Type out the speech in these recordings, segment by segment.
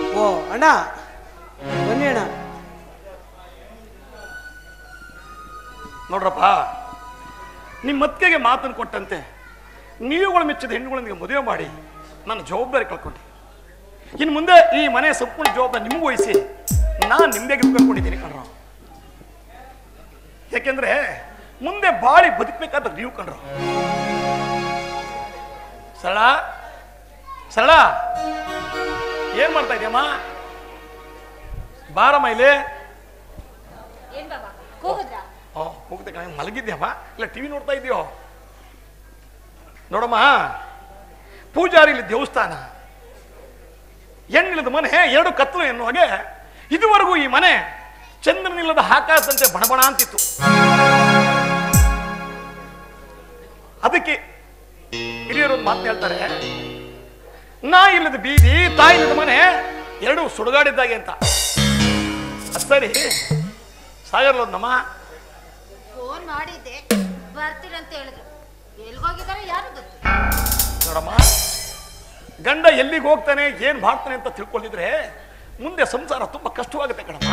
ಓ ಅಣ್ಣ ಬನ್ನಿ ಅಣ್ಣ ನೋಡ್ರಪ್ಪ ನಿಮ್ಮ ಮತ್ತಿಗೆ ಮಾತನ್ನು ಕೊಟ್ಟಂತೆ ನೀವುಗಳು ಮೆಚ್ಚಿದ ಹೆಣ್ಣುಗಳೊಂದಿಗೆ ಮದುವೆ ಮಾಡಿ ನನ್ನ ಜವಾಬ್ದಾರಿ ಕಳ್ಕೊಂಡೆ ಇನ್ನು ಮುಂದೆ ಈ ಮನೆ ಸಂಪೂರ್ಣ ಜವಾಬ್ದಾರಿ ನಿಮಗೂ ವಹಿಸಿ ನಾನು ನಿಮ್ಮದೇ ಕಳ್ಕೊಂಡಿದ್ದೀನಿ ಕಣ್ರು ಯಾಕೆಂದ್ರೆ ಮುಂದೆ ಬಾಳಿ ಬದುಕಬೇಕಾದ ನೀವು ಕಣ್ರು ಸರಳ ಸರಳ ಏನ್ ಮಾಡ್ತಾ ಇದೆಯಮ್ಮ ಬಾರಮ್ಮ ಇಲ್ಲಿ ಏನ್ ಬಾಬಾ ಕೂಗುದ್ರಾ ಓ ಹೋಗ್ತೆ ಕಣ ಮಲಗಿದ್ಯಮ್ಮ ಇಲ್ಲ ಟಿವಿ ನೋಡ್ತಾ ಇದೆಯೋ ನೋಡಮ್ಮ ಪೂಜಾರಿ ಇಲ್ಲಿ ದೇವಸ್ಥಾನ ಹೆಣ್ಣಿಲ್ಲದ ಮನೆ ಎರಡು ಕತ್ತಲು ಎನ್ನುವ ಹಾಗೆ ಇದುವರೆಗೂ ಈ ಮನೆ ಚಂದ್ರನಿಲ್ಲದ ಆಕಾಶದಂತೆ ಬಣಬಣ ಅಂತಿತ್ತು ಅದಕ್ಕೆ ಹಿರಿಯರು ಒಂದು ಮಾತು ಹೇಳ್ತಾರೆ ನಾ ಇಲ್ಲದ ಬೀದಿ ತಾಯಿ ಇಲ್ಲದ ಮನೆ ಎರಡು ಸುಡುಗಾಡಿದ್ದಾಗೆ ಅಂತ ಅದ್ ಸರಿ ಸಾಗರ್ಲೋದ್ನಮ್ಮ ಫೋನ್ ಮಾಡಿದ್ದೆ ಬರ್ತೀರಂತ ಹೇಳಿದ್ರು ಎಲ್ಗೋಗಿದಾರೆ ಯಾರು ಗೊತ್ತು ನೋಡಮ್ಮ ಗಂಡ ಎಲ್ಲಿಗೆ ಹೋಗ್ತಾನೆ ಏನ್ ಮಾಡ್ತಾನೆ ಅಂತ ತಿಳ್ಕೊಂಡಿದ್ರೆ ಮುಂದೆ ಸಂಸಾರ ತುಂಬಾ ಕಷ್ಟವಾಗುತ್ತೆ ಕಣಮ್ಮ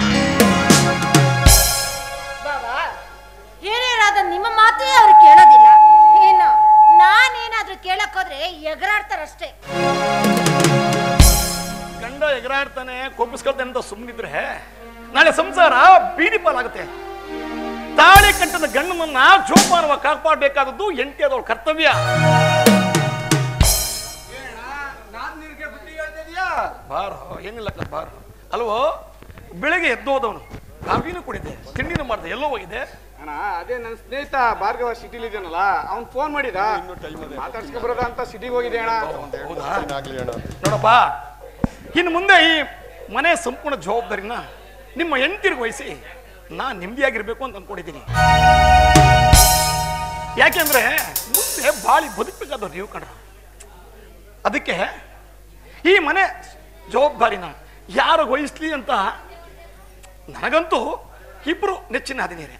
ಬಾಬಾ ಹಿರಿಯರಾದ ನಿಮ್ಮ ಮಾತೇ ಅವ್ರು ಕೇಳೋದಿಲ್ಲ ಏನು ನಾನೇನಾದ್ರೂ ಕೇಳಕ್ ಹೋದ್ರೆ ಎಗರಾಡ್ತಾರಷ್ಟೇ ಗಂಡ ಎಗರಾಡ್ತಾನೆ ಕೊಬ್ಬಿಸ್ಕೊಳ್ತಾನೆ ಅಂತ ಸುಮ್ಮನಿದ್ರೆ ನಾಳೆ ಸಂಸಾರ ಬೀದಿ ಪಾಲಾಗುತ್ತೆ ತಾಳಿ ಕಟ್ಟದ ಗಂಡನನ್ನ ಜೋಪಾನವಾಗಿ ಕಾಪಾಡಬೇಕಾದದ್ದು ಎಂಟಿಯಾದವಳ ಕರ್ತವ್ಯ ನಾನ್ ನಿನಗೆ ಬುದ್ಧಿ ಹೇಳ್ತಿದ್ಯಾ ಬಾರೋ ಏನಿಲ್ಲ ಕಣ್ ಬಾರೋ ಅಲ್ವೋ ಬೆಳಗ್ಗೆ ಎದ್ದೋದವನು ಕಾಫಿನೂ ಕುಡಿದೆ ತಿಂಡಿನೂ ಮಾಡಿದೆ ಎಲ್ಲೋ ಹೋಗಿದೆ ಅಣ್ಣ ಅದೇ ನನ್ನ ಸ್ನೇಹಿತ ಭಾರ್ಗವ ಸಿಟಿಲಿ ಇದ್ದಾನಲ್ಲ ಅವ್ನ್ ಫೋನ್ ಮಾಡಿದ ಮಾತಾಡ್ಸ್ಕೊ ಬರೋದ ಅಂತ ಸಿಟಿಗೆ ಹೋಗಿದೆ ಅಣ್ಣ ಹೌದಾ ನೋಡಪ್ಪ ಇನ್ನು ಮುಂದೆ ಈ ಮನೆ ಸಂಪೂರ್ಣ ಜವಾಬ್ದಾರಿನ ನಿಮ್ಮ ಹೆಂಡತಿರ್ಗೆ ವಹಿಸಿ ನಾ ನೆಮ್ಮದಿಯಾಗಿರ್ಬೇಕು ಅಂತ ಅನ್ಕೊಂಡಿದ್ದೀನಿ ಯಾಕೆಂದ್ರೆ ಮುಂದೆ ಬಾಳಿ ಬದುಕಬೇಕಾದವ್ರು ನೀವು ಕಣ್ರ ಅದಕ್ಕೆ ಈ ಮನೆ ಜವಾಬ್ದಾರಿನ ಯಾರು ವಹಿಸ್ಲಿ ಅಂತ ನನಗಂತೂ ಇಬ್ರು ನೆಚ್ಚಿನ ಹದಿನೇರೆ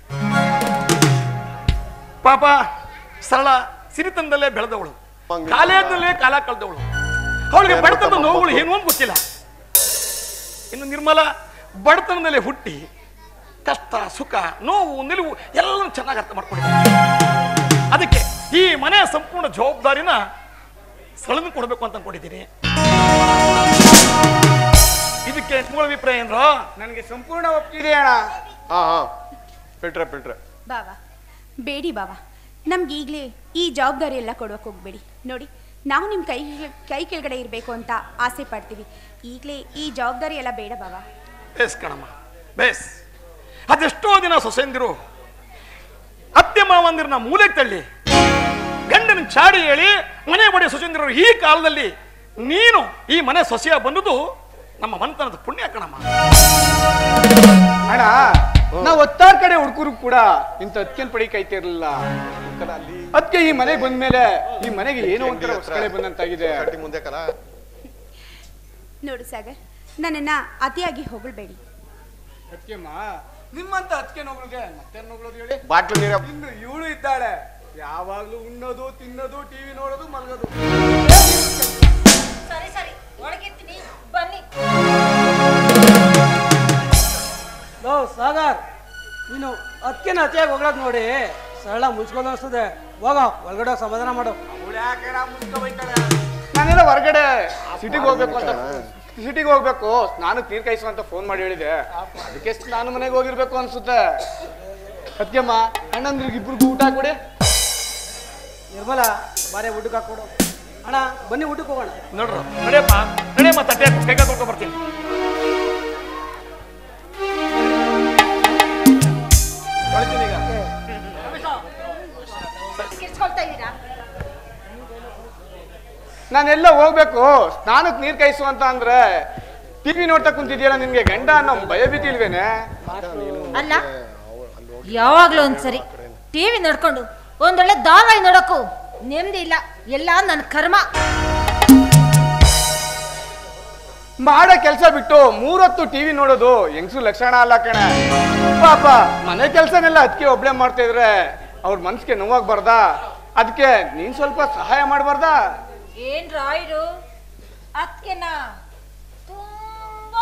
ಪಾಪ ಸರಳ ಸಿರಿತನದಲ್ಲೇ ಬೆಳೆದವಳು ಕಾಲೇಜಿನಲ್ಲೇ ಕಾಲ ಕಳೆದವಳು ಅವಳಿಗೆ ಬಡತನದ ನೋವುಗಳು ಏನು ಅಂತ ಗೊತ್ತಿಲ್ಲ ಇನ್ನು ನಿರ್ಮಲ ಬಡತನದಲ್ಲೇ ಹುಟ್ಟಿ ಕಷ್ಟ ಸುಖ ನೋವು ನಿಲುವು ಎಲ್ಲರೂ ಚೆನ್ನಾಗಿ ಅರ್ಥ ಮಾಡ್ಕೊಂಡಿದ್ದಾರೆ ಅದಕ್ಕೆ ಈ ಮನೆಯ ಸಂಪೂರ್ಣ ಜವಾಬ್ದಾರಿನ ಸಳನು ಕೊಡಬೇಕು ಅಂತ ಅನ್ಕೊಂಡಿದ್ದೀನಿ ಇದಕ್ಕೆ ನಿಮ್ಮ ಅಭಿಪ್ರಾಯ ಏನ್ರ ನನಗೆ ಸಂಪೂರ್ಣ ಒಪ್ಪಿದೆ ಅಣ್ಣ ಹಾ ಹಾ ಫಿಲ್ಟ್ರೆ ಫಿಲ್ಟ್ರೆ ಬಾವ ಬೇಡಿ ಬಾವ ನಮ್ಗೆ ಈಗಲೇ ಈ ಜವಾಬ್ದಾರಿ ಎಲ್ಲ ಕೊಡೋಕೆ ಹೋಗ್ಬೇಡಿ ನೋಡಿ ನಾವು ನಿಮ್ಮ ಕೈ ಕೈ ಕೆಳಗಡೆ ಇರಬೇಕು ಅಂತ ಆಸೆ ಪಡ್ತೀವಿ ಈಗಲೇ ಈ ಜವಾಬ್ದಾರಿ ಎಲ್ಲ ಬೇಡ ಬಾವ ಬೇಸ್ ಕಣಮ್ಮ ಬೇಸ್ ಅದೆಷ್ಟೋ ದಿನ ಸೊಸೆಂದಿರು ಅತ್ತೆ ಮಾವಂದಿರನ್ನ ಮೂಲೆಗೆ ತಳ್ಳಿ ಗಂಡನ ಚಾಡಿ ಹೇಳಿ ಮನೆ ಬಡಿ ಸೊಸೆಂದಿರು ಈ ಕಾಲದಲ್ಲಿ ನೀನು ಈ ಮನೆ ಸೊಸೆಯ ಬಂದುದು ನಮ್ಮ ಮನೆತನದ ಪುಣ್ಯ ಕಣಮ್ಮ ಅಣ್ಣ ನಾವ್ ಒತ್ತಾರ್ ಕಡೆ ಹುಡುಕರು ಕೂಡ ಇಂಥ ಅತ್ಕೆನ್ ಪಡಿ ಕೈತಿರ್ಲಿಲ್ಲ ಅದಕ್ಕೆ ಈ ಮನೆಗೆ ಬಂದ್ಮೇಲೆ ಈ ಮನೆಗೆ ಏನೋ ಒಂಥರ ಹೊಸಕಳೆ ಬಂದಂತಾಗಿದೆ ಕಟ್ಟಿ ಮುಂದೆ ಕಲ ನೋಡು ಸಾಗರ್ ನನ್ನನ್ನು ಅತಿಯಾಗಿ ಹೊಗಳ್ಬೇಡಿ ಅತ್ಕೆಮ್ಮ ನಿಮ್ಮಂತ ಅತ್ಕೆ ನೋಗ್ಳಿಗೆ ಮತ್ತೆ ನೋಗ್ಳೋದು ಹೇಳಿ ಬಾಟ್ಲು ನೀರ ಇನ್ನು ಇವಳು ಇದ್ದಾಳೆ ಯಾವಾಗ್ಲೂ ಉಣ್ಣೋದು ತಿನ್ನೋದು ಟಿವಿ ನೋಡೋದು ಮಲಗೋದು ಸರಿ ಸರಿ ಒಳಗಿರ್ತೀನಿ ಬನ್ನಿ ಲೋ ಸಾಗರ್ ನೀನು ಅದಕ್ಕೇನು ಅತಿಯಾಗಿ ಹೋಗ್ಲಕ್ ನೋಡಿ ಸರಳ ಮುಚ್ಕೊಂಡು ಅನಿಸ್ತದೆ ಹೋಗ ಒಳಗಡೆ ಹೋಗ್ ಸಮಾಧಾನ ಮಾಡು ನಾನೆಲ್ಲ ಹೊರಗಡೆ ಸಿಟಿಗೆ ಹೋಗ್ಬೇಕು ಅಂತ ಸಿಟಿಗೆ ಹೋಗ್ಬೇಕು ನಾನು ನೀರ್ ಕಾಯಿಸು ಅಂತ ಫೋನ್ ಮಾಡಿ ಹೇಳಿದೆ ಅದಕ್ಕೆ ನಾನು ಮನೆಗೆ ಹೋಗಿರ್ಬೇಕು ಅನ್ಸುತ್ತೆ ಅದ್ಕೆಮ್ಮ ಅಣ್ಣಂದ್ರಿಗೆ ಇಬ್ರಿಗೂ ಊಟ ಕೊಡಿ ನಿರ್ಮಲ ಬಾರೆ ಊಟಕ್ಕೆ ಹಾಕೊಡು ಅಣ್ಣ ಬನ್ನಿ ಊಟಕ್ಕೆ ಹೋಗೋಣ ನೋಡ್ರು ನಡೆಯಪ್ಪ ನಡೆಯಮ್ಮ ತಟ್ಟೆ ಕೈಗ ತೊಳ್ಕೊ ಬರ್ತೀನಿ ತೊಳಿತೀನಿ ಈಗ ಕಿರ್ಚ್ಕೊಳ್ತಾ ಇದ್ದೀರಾ ನಾನೆಲ್ಲ ಹೋಗ್ಬೇಕು ಸ್ನಾನಕ್ಕೆ ನೀರ್ ಕಾಯಿಸು ಅಂತ ಅಂದ್ರೆ ಟಿವಿ ನೋಡ್ತಾ ಕುಂತಿದ್ಯಲ್ಲ ನಿನ್ಗೆ ಗಂಡ ಅನ್ನೋ ಭಯ ಭೀತಿ ಇಲ್ವೇನೆ ಅಲ್ಲ ಯಾವಾಗ್ಲೂ ಒಂದ್ಸರಿ ಟಿವಿ ನೋಡ್ಕೊಂಡು ಒಂದೊಳ್ಳೆ ಧಾರಾವಾಹಿ ನೋಡಕ್ಕೂ ನೆಮ್ಮದಿ ಇಲ್ಲ ಎಲ್ಲ ನನ್ನ ಕರ್ಮ ಮಾಡೋ ಕೆಲಸ ಬಿಟ್ಟು ಮೂರೊತ್ತು ಟಿವಿ ನೋಡೋದು ಹೆಂಗ್ಸು ಲಕ್ಷಣ ಅಲ್ಲ ಕಣೆ ಪಾಪ ಮನೆ ಕೆಲಸನೆಲ್ಲ ಅದಕ್ಕೆ ಒಬ್ಳೆ ಮಾಡ್ತಾ ಇದ್ರೆ ಅವ್ರ ಮನ್ಸಿಗೆ ನೋವಾಗ್ಬಾರ್ದಾ ಅದಕ್ಕೆ ನೀನ್ ಸ್ವಲ್ಪ ಸಹಾಯ ಮಾಡಬಾರ್ದಾ ಏನ್ ರಾಯ್ರು ಅದಕ್ಕೆನಾ ತುಂಬ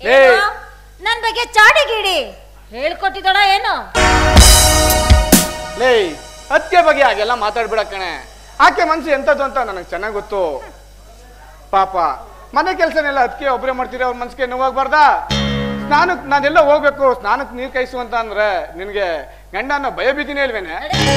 ಏಯ್. ಏನು? ನನ್ ಬಗ್ಗೆ ಚಾಡಿ ಗೀಡಿ ಹೇಳ್ಕೊಟ್ಟಿದ್ದಾಳ ಏನು ಲೇ ಅದಕ್ಕೆ ಬಗ್ಗೆ ಹಾಗೆಲ್ಲ ಮಾತಾಡ್ಬೇಡ ಕಣೆ ಆಕೆ ಮನ್ಸು ಎಂಥದ್ದು ಅಂತ ನನಗೆ ಚೆನ್ನಾಗಿ ಗೊತ್ತು ಪಾಪ ಮನೆ ಕೆಲಸನೆಲ್ಲ ಅದಕ್ಕೆ ಒಬ್ಬರೇ ಮಾಡ್ತೀರಿ ಅವ್ರ ಮನ್ಸಿಗೆ ನೋವಾಗ್ಬಾರ್ದಾ ಸ್ನಾನಕ್ಕೆ ನಾನೆಲ್ಲ ಹೋಗ್ಬೇಕು ಸ್ನಾನಕ್ಕೆ ನೀರು ಕಾಯಿಸು ಅಂತ ಅಂದ್ರೆ ನಿನಗೆ ಗಂಡ ಅನ್ನೋ ಭಯ ಭೀತಿನೇ ಇಲ್ವೇನೆ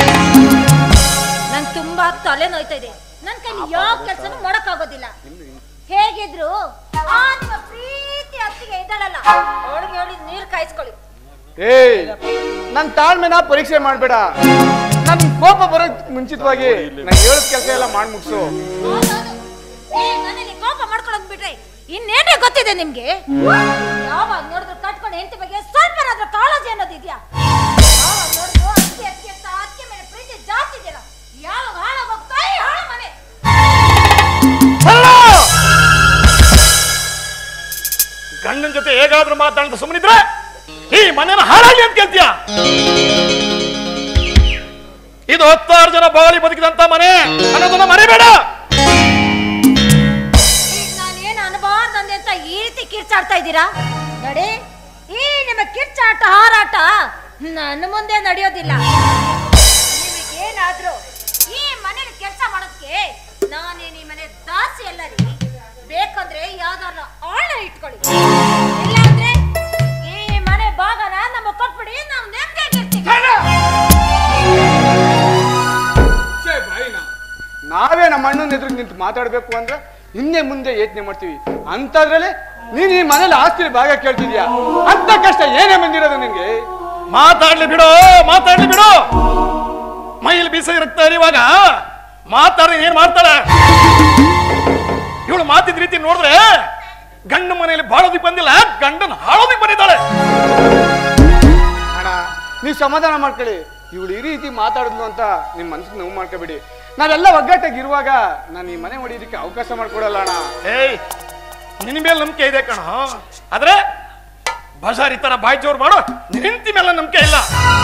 ನಂಗೆ ತುಂಬಾ ತಲೆ ನೋಯ್ತಾ ಇದೆ ನನ್ ಕೈಲಿ ಯಾವ ಕೆಲಸನೂ ಮಾಡಕ್ಕಾಗೋದಿಲ್ಲ ಹೇಗಿದ್ರು ಆ ನಿಮ್ಮ ಪ್ರೀತಿ ಅತ್ತಿಗೆ ಇದ್ದಾಳಲ್ಲ ಅವಳಿಗೆ ಹೇಳಿ ನೀರ್ ಕಾಯಿಸ್ಕೊಳ್ಳಿ ಏಯ್ ನನ್ ತಾಳ್ಮೆನ ಪರೀಕ್ಷೆ ಮಾಡ್ಬೇಡ ನನ್ ಕೋಪ ಬರೋಕ್ ಮುಂಚಿತವಾಗಿ ನಾನು ಹೇಳಿದ ಕೆಲಸ ಎಲ್ಲ ಮಾಡಿ ಮುಗಿಸು ಹೌದೌದು. ಈ ಮನೇಲಿ ಕೋಪ ಮಾಡ್ಕೊಳಕ್ ಬಿಟ್ರೆ ಇನ್ನೇನೇ ಗೊತ್ತಿದೆ ನಿಮ್ಗೆ ಯಾವಾಗ ನೋಡಿದ್ರು ಕಟ್ಕೊಂಡು ಹೆಂಡತಿ ಬಗ್ಗೆ ಸ್ವಲ್ಪನಾದ್ರೂ ಕಾಳಜಿ ಅನ್ನೋದಿದ್ಯಾ ಯಾವಾಗ ನೋಡಿದ್ರು ಅತ್ತಿ ಅತ್ತಿ ಅಂತ ಅತ್ತಿ ಮೇಲೆ ಪ್ರೀತಿ ಜಾಸ್ತಿ ಇದೆಯಲ್ಲ ಯಾವಾಗ ಹಾಳಾಗ್ ಹೋಗ್ತಾ ಈ ಹಾಳು ಮನೆ ಗಂಡನ ಜೊತೆ ಹೇಗಾದ್ರೂ ಮಾತಾಡಿದ ಸುಮ್ಮನಿದ್ರೆ ಈ ಮನೆನ ಹಾಳಾಗಿ ಅಂತ ಕೇಳ್ತೀಯ ಇದು ಹತ್ತಾರು ಜನ ಬಾಳಿ ಬದುಕಿದಂತ ಮನೆ ಅನ್ನೋದನ್ನ ಮರಿಬೇಡ ಈಗ ನಾನೇನು ಅನ್ಬಾರ್ದಂದೆ ಅಂತ ಈ ರೀತಿ ಕಿರ್ಚಾಡ್ತಾ ಇದ್ದೀರಾ ನೋಡಿ ಈ ನಿಮ್ಮ ಕಿರ್ಚಾಟ ಹಾರಾಟ ನನ್ನ ಮುಂದೆ ನಡೆಯೋದಿಲ್ಲ ನಿಮಗೇನಾದ್ರೂ ಈ ಮನೇಲಿ ಕೆಲಸ ಮಾಡೋದಕ್ಕೆ ನಾನೇನು ಈ ಮನೆ ದಾಸಿ ಅಲ್ಲ ರೀ ಬೇಕಂದ್ರೆ ಯಾವ್ದಾರ ಆಳ ಇಟ್ಕೊಳ್ಳಿ ಇಲ್ಲಾಂದ್ರೆ ಈ ಮನೆ ಭಾಗನ ನಮ್ಮ ಕೊಟ್ಬಿಡಿ ನಾವು ನೆಮ್ಮದಿಯಾಗಿರ್ತೀವಿ ನಾವೇ ನಮ್ಮ ಅಣ್ಣನ ಎದುರು ನಿಂತು ಮಾತಾಡ್ಬೇಕು ಅಂದ್ರೆ ಹಿಂದೆ ಮುಂದೆ ಯೋಚನೆ ಮಾಡ್ತೀವಿ ಅಂತದ್ರಲ್ಲಿ ನೀನ್ ಈ ಮನೇಲಿ ಆಸ್ತಿ ಭಾಗ ಕೇಳ್ತಿದ್ಯಾ ಅಂತ ಕಷ್ಟ ಏನೇ ಬಂದಿರೋದು ನಿನ್ಗೆ ಮಾತಾಡ್ಲಿ ಬಿಡು ಮಾತಾಡ್ಲಿ ಬಿಡು ಮೈಲಿ ಬೀಸ ಇರುತ್ತಾ ಇರುವಾಗ ಮಾತಾಡಿ ಏನ್ ಮಾಡ್ತಾಳೆ ಇವಳು ಮಾತಿದ ರೀತಿ ನೋಡಿದ್ರೆ ಗಂಡ ಮನೆಯಲ್ಲಿ ಬಾಳೋದಿಕ್ ಬಂದಿಲ್ಲ ಗಂಡನ ಹಾಳೋದಿಕ್ ಬಂದಿದ್ದಾಳೆ ಅಣ್ಣ ನೀವು ಸಮಾಧಾನ ಮಾಡ್ಕೊಳ್ಳಿ ಇವಳು ಈ ರೀತಿ ಮಾತಾಡಿದ್ಲು ಅಂತ ನಿಮ್ ಮನ್ಸಿಗೆ ನೋವು ಮಾಡ್ಕೋಬೇಡಿ ನಾವೆಲ್ಲ ಒಗ್ಗಟ್ಟಾಗಿ ಇರುವಾಗ ನಾನು ಈ ಮನೆ ಹೊಡಿಯೋದಕ್ಕೆ ಅವಕಾಶ ಮಾಡ್ಕೊಡಲ್ಲ ಅಣ್ಣ ಏಯ್ ನಿನ್ನ ಮೇಲೆ ನಂಬಿಕೆ ಇದೆ ಕಣ ಆದ್ರೆ ಬಜಾರಿ ತರ ಬಾಯಿ ಜೋರು ಮಾಡು ನಿಂತಿ ಮೇಲೆ ನಂಬಿಕೆ ಇಲ್ಲ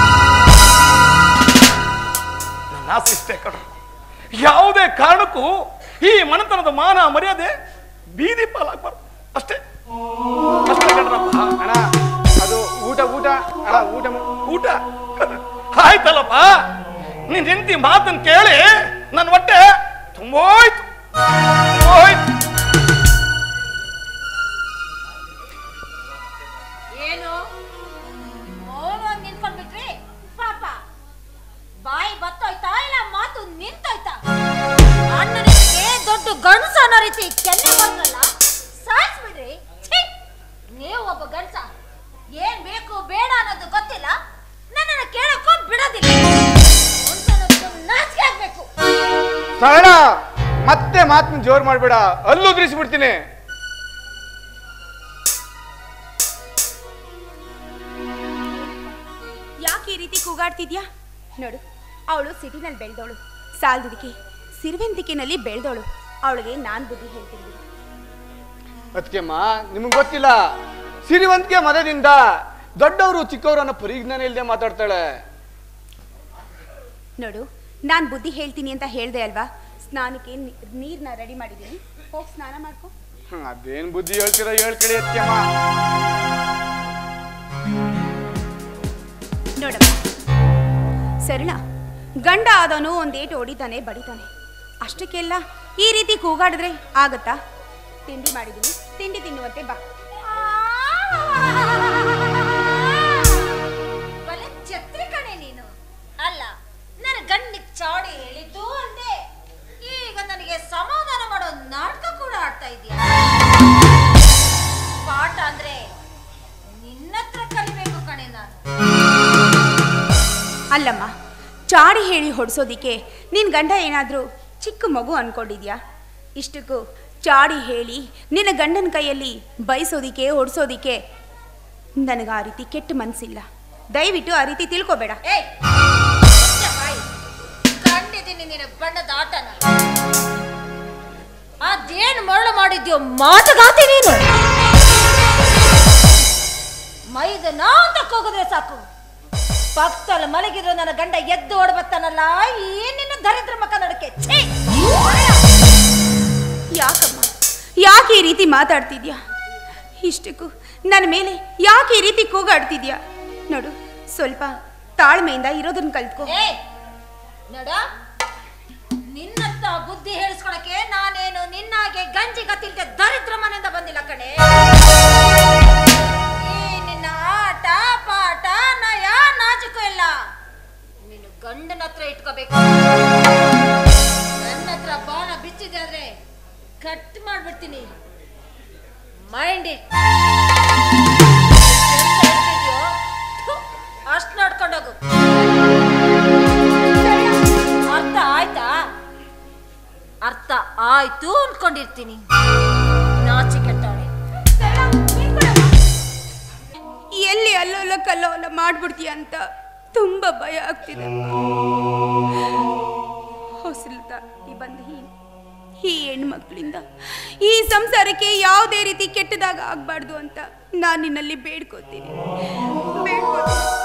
ನನ್ನ ಆಸೆ ಇಷ್ಟೇ ಕಣ ಯಾವುದೇ ಕಾರಣಕ್ಕೂ ಈ ಮನೆತನದ ಮಾನ ಮರ್ಯಾದೆ ಬೀದಿ ಪಾಲಾಗ್ಬಾರ್ದು ಅಷ್ಟೇ ಅಷ್ಟೇ ಕಣ್ರಪ್ಪ ಅಣ್ಣ ಅದು ಊಟ ಊಟ ಅಣ್ಣ ಊಟ ಮಾ- ಊಟ ಆಯ್ತಲ್ಲಪ್ಪ ನೀನ್ ಹೆಂಡತಿ ಮಾತನ್ನ ಕೇಳಿ ನನ್ನ ಹೊಟ್ಟೆ ತುಂಬೋಯ್ತು ತುಂಬೋಯ್ತು ಏನು ಮೌನವಾಗಿ ನಿಂತ್ಕೊಂಡ್ಬಿಟ್ರಿ ಪಾಪ ಬಾಯಿ ಬತ್ತೋಯ್ತಾ ಇಲ್ಲ ಮಾತು ನಿಂತೋಯ್ತಾ ಅಣ್ಣನಿಗೆ ದೊಡ್ಡ ಗಂಡಸ ಅನ್ನೋ ರೀತಿ ಕೆನ್ನೆ ಬಂದ್ರಲ್ಲ ಸಾಯಿಸ್ಬಿಡ್ರಿ ಛೀ! ನೀವು ಒಬ್ಬ ಗಂಡಸ ಏನ್ ಬೇಕು ಬೇಡ ಅನ್ನೋದು ಗೊತ್ತಿಲ್ಲ ನನ್ನನ್ನು ಕೇಳಕ್ಕೂ ಬಿಡೋದಿಲ್ಲ ಒಂದ್ಸಲ ನಾಚಿಕೆ ಆಗ್ಬೇಕು ಸರಳ ಮತ್ತೆ ಮಾತನ್ನ ಜೋರ್ ಮಾಡ್ಬೇಡ ಅಲ್ಲೂ ಉದ್ರಿಸ್ಬಿಡ್ತೀನಿ ಯಾಕೆ ಈ ರೀತಿ ಕೂಗಾಡ್ತಿದ್ಯಾ ನೋಡು ಅವಳು ಸಿಟಿನಲ್ಲಿ ಬೆಳೆದವಳು ಸಾಲದಿದ್ದಕ್ಕೆ ಸಿರಿವಂತಿಕೆನಲ್ಲಿ ಬೆಳೆದವಳು ಅವಳಿಗೆ ನಾನು ಬುದ್ಧಿ ಹೇಳ್ತೀನಿ ಬಿಡು. ಅದಕ್ಕೆಮ್ಮ ನಿಮ್ಗೆ ಗೊತ್ತಿಲ್ಲ ಸಿರಿವಂತಿಕೆ ಮದದಿಂದ ದೊಡ್ಡವರು ಚಿಕ್ಕವರು ಅನ್ನೋ ಪರಿಜ್ಞಾನ ಇಲ್ಲದೆ ಮಾತಾಡ್ತಾಳೆ ನೋಡು ನಾನು ಬುದ್ಧಿ ಹೇಳ್ತೀನಿ ಅಂತ ಹೇಳ್ದೆ ಅಲ್ವಾ ಸ್ನಾನಕ್ಕೆ ನೀರನ್ನ ರೆಡಿ ಮಾಡಿದ್ದೀನಿ ಹೋಗಿ ಸ್ನಾನ ಮಾಡ್ಕೊ ಹ್ಮ್, ಅದೇನ್ ಬುದ್ಧಿ ಹೇಳ್ತೀರಾ ಹೇಳ್ಕಳಿ ಅದಕ್ಕೆಮ್ಮ ನೋಡಮ್ಮ ಸರಳ ಗಂಡ ಆದವನು ಒಂದೇಟು ಹೊಡಿತಾನೆ ಬಡಿತಾನೆ ಅಷ್ಟಕ್ಕೆಲ್ಲ ಈ ರೀತಿ ಕೂಗಾಡಿದ್ರೆ ಆಗತ್ತಾ ತಿಂಡಿ ಮಾಡಿದ್ದೀನಿ ತಿಂಡಿ ತಿನ್ನುವಂತೆ ಬಾ ಬಲೆ ಛತ್ರಿ ಕಣೆ ನೀನು ಅಲ್ಲ ನನ್ನ ಗಂಡಿಗೆ ಚಾಡಿ ಹೇಳಿದ್ದು ಅಲ್ದೆ ಈಗ ನನಗೆ ಸಮಾಧಾನ ಮಾಡೋ ನಾಟಕ ಕೂಡ ಆಡ್ತಾ ಇದೀಯ ಪಾಠ ಅಂದ್ರೆ ನಿನ್ನತ್ರ ಕಲಿಬೇಕು ಕಣೆ ನಾನು ಅಲ್ಲಮ್ಮ ಚಾಡಿ ಹೇಳಿ ಹೊಡ್ಸೋದಿಕ್ಕೆ ನಿನ್ನ ಗಂಡ ಏನಾದರೂ ಚಿಕ್ಕ ಮಗು ಅನ್ಕೊಂಡಿದ್ಯಾ ಇಷ್ಟಕ್ಕೂ ಚಾಡಿ ಹೇಳಿ ನಿನ್ನ ಗಂಡನ ಕೈಯಲ್ಲಿ ಬಯಸೋದಿಕ್ಕೆ ಹೊಡ್ಸೋದಿಕ್ಕೆ ನನಗೆ ಆ ರೀತಿ ಕೆಟ್ಟ ಮನಸ್ಸಿಲ್ಲ ದಯವಿಟ್ಟು ಆ ರೀತಿ ತಿಳ್ಕೊಬೇಡ ಏಯ್ ಮುಚ್ಚ ಬಾಯಿ. ಕಂಡಿದ್ದೀನಿ ನಿನ್ನ ಬಣ್ಣದ ಆಟನ ಅದೇನ್ ಮರಳು ಮಾಡಿದ್ಯೋ ಮಾತುಗಾತಿ ನೀನು ಮೈದನ ಅಂತ ಕೂಗಿದ್ರೆ ಸಾಕು ಪಕ್ಕದಲ್ಲಿ ಮಲಗಿರೋ ನನ್ನ ಗಂಡ ಎದ್ದು ಓಡ್ಬತ್ತಾನಲ್ಲ ಏನಿನ್ನ ದರಿದ್ರ ಮಕ್ಕ ನಡಕೆ ಛೀ! ಯಾಕಮ್ಮ ಯಾಕೆ ಈ ರೀತಿ ಮಾತಾಡ್ತಿದ್ಯಾ ಇಷ್ಟಕ್ಕೂ ನನ್ನ ಮೇಲೆ ಯಾಕೆ ಈ ರೀತಿ ಕೂಗಾಡ್ತಿದ್ಯಾ ನೋಡು ಸ್ವಲ್ಪ ತಾಳ್ಮೆಯಿಂದ ಇರೋದನ್ನ ಕಲ್ತ್ಕೋ ಏ ನಡ ನಿನ್ನಂತ ಬುದ್ಧಿ ಹೇಳಿಸ್ಕೊಳಕ್ಕೆ ನಾನೇನು ನಿನ್ನಾಗೆ ಗಂಜಿ ಗತಿಲ್ದೆ ದರಿದ್ರ ಮನೆಯಿಂದ ಬಂದಿಲ್ಲ ಕಣೆ ಈ ನಿನ್ನ ಆಟ ಪಾಠ ನಯ ನಾಜುಕು ಎಲ್ಲ ನೀನು ಗಂಡನ ಹತ್ರ ಇಟ್ಕೋಬೇಕು ನನ್ನ ಹತ್ರ ಬಾಣ ಬಿಚ್ಚಿದೆ ಆದ್ರೆ ಕಟ್ ಮಾಡ್ಬಿಡ್ತೀನಿ ಮೈಂಡ್ ಇಟ್ ಅಷ್ಟು ನೋಡ್ಕೊಂಡೋಗು ಅರ್ಥ ಆಯ್ತಾ ಅರ್ಥ ಆಯ್ತು ಅನ್ಕೊಂಡಿರ್ತೀನಿ ನಾಚಿಕೆಟ್ಟವಳೆ ಎಲ್ಲಿ ಅಲ್ಲೋಲ ಕಲ್ಲೋಲ ಮಾಡ್ಬಿಡ್ತೀಯ ಅಂತ ತುಂಬಾ ಭಯ ಆಗ್ತಿದೆ ಹೊಸಲದ ಈ ಬಂದ ಈ ಈ ಹೆಣ್ಮಕ್ಳಿಂದ ಈ ಸಂಸಾರಕ್ಕೆ ಯಾವುದೇ ರೀತಿ ಕೆಟ್ಟದಾಗ ಆಗ್ಬಾರ್ದು ಅಂತ ನಾನು ನಿನ್ನಲ್ಲಿ ಬೇಡ್ಕೋತೀನಿ ಬೇಡ್ಕೋತೀನಿ